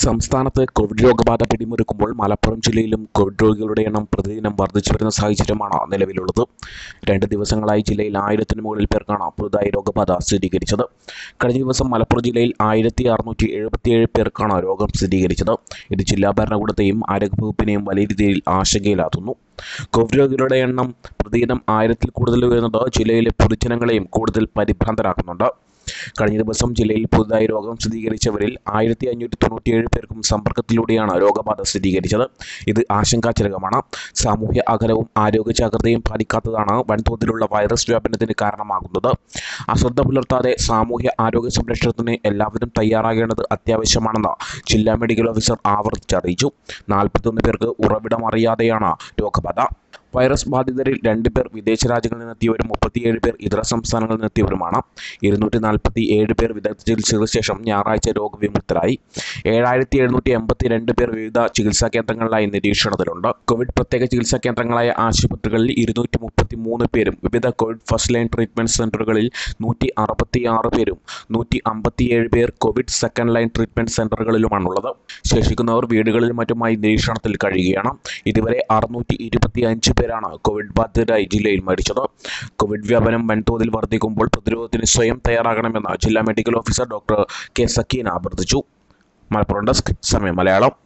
സംസ്ഥാനത്ത് കോവിഡ് രോഗബാധ പിടിമുറുക്കുമ്പോൾ മലപ്പുറം ജില്ലയിലും കോവിഡ് രോഗികളുടെ എണ്ണം പ്രതിദിനം വർദ്ധിച്ചു വരുന്ന സാഹചര്യമാണ് നിലവിലുള്ളത് രണ്ട് ദിവസങ്ങളായി ജില്ലയിൽ ആയിരത്തിന് മുകളിൽ പേർക്കാണ് പുതുതായി രോഗബാധ സ്ഥിരീകരിച്ചത് കഴിഞ്ഞ ദിവസം മലപ്പുറം ജില്ലയിൽ ആയിരത്തി അറുന്നൂറ്റി എഴുപത്തിയേഴ് പേർക്കാണ് രോഗം സ്ഥിരീകരിച്ചത് ഇത് ജില്ലാ ഭരണകൂടത്തെയും ആരോഗ്യവകുപ്പിനെയും വലിയ രീതിയിൽ ആശങ്കയിലാത്തുന്നു കോവിഡ് രോഗികളുടെ എണ്ണം പ്രതിദിനം ആയിരത്തിൽ കൂടുതൽ വരുന്നത് ജില്ലയിലെ പൊതുജനങ്ങളെയും കൂടുതൽ പരിഭ്രാന്തരാക്കുന്നുണ്ട് കഴിഞ്ഞ ദിവസം ജില്ലയിൽ പുതുതായി രോഗം സ്ഥിരീകരിച്ചവരിൽ ആയിരത്തി അഞ്ഞൂറ്റി തൊണ്ണൂറ്റിയേഴ് പേർക്കും സമ്പർക്കത്തിലൂടെയാണ് രോഗബാധ സ്ഥിരീകരിച്ചത് ഇത് ആശങ്കാജനകമാണ് സാമൂഹ്യ അകലവും ആരോഗ്യ ജാഗ്രതയും പാലിക്കാത്തതാണ് വൻതോതിലുള്ള വൈറസ് വ്യാപനത്തിന് കാരണമാകുന്നത് അശ്രദ്ധ പുലർത്താതെ സാമൂഹ്യ ആരോഗ്യ സംരക്ഷണത്തിന് എല്ലാവരും തയ്യാറാകേണ്ടത് അത്യാവശ്യമാണെന്ന് ജില്ലാ മെഡിക്കൽ ഓഫീസർ ആവർത്തിച്ചറിയിച്ചു നാൽപ്പത്തൊന്ന് പേർക്ക് ഉറവിടം അറിയാതെയാണ് രോഗബാധ വൈറസ് ബാധിതരിൽ രണ്ട് പേർ വിദേശ രാജ്യങ്ങളിൽ നിന്നെത്തിയവരും മുപ്പത്തിയേഴ് പേർ ഇതര സംസ്ഥാനങ്ങളിൽ നിന്നെത്തിയവരുമാണ് ഇരുന്നൂറ്റി നാൽപ്പത്തി ഏഴ് പേർ വിദഗ്ധ ചികിത്സയ്ക്ക് ശേഷം ഞായറാഴ്ച രോഗവിമുക്തരായി ഏഴായിരത്തി എഴുന്നൂറ്റി എൺപത്തി രണ്ട് പേർ വിവിധ ചികിത്സാ കേന്ദ്രങ്ങളിലായി നിരീക്ഷണത്തിലുണ്ട് കോവിഡ് പ്രത്യേക ചികിത്സാ കേന്ദ്രങ്ങളായ ആശുപത്രികളിൽ ഇരുന്നൂറ്റി മുപ്പത്തി മൂന്ന് പേരും വിവിധ കോവിഡ് ഫസ്റ്റ് ലൈൻ ട്രീറ്റ്മെൻറ്റ് സെൻ്ററുകളിൽ നൂറ്റി അറുപത്തി ആറ് പേരും നൂറ്റി അമ്പത്തിയേഴ് പേർ കോവിഡ് സെക്കൻഡ് ലൈൻ ട്രീറ്റ്മെൻറ്റ് സെൻ്ററുകളിലുമാണുള്ളത് ശേഷിക്കുന്നവർ വീടുകളിലും മറ്റുമായി നിരീക്ഷണത്തിൽ കഴിയുകയാണ് ഇതുവരെ അറുന്നൂറ്റി ഇരുപത്തി അഞ്ച് പേരാണ് കോവിഡ് ബാധിതരായി ജില്ലയിൽ മരിച്ചത് കോവിഡ് വ്യാപനം വൻതോതിൽ വർദ്ധിക്കുമ്പോൾ പ്രതിരോധത്തിന് സ്വയം തയ്യാറാകണമെന്ന് ജില്ലാ medical officer doctor K Sakeena അഭ്യർത്ഥിച്ചു മലപ്പുറം ഡെസ്ക് സമയം മലയാളം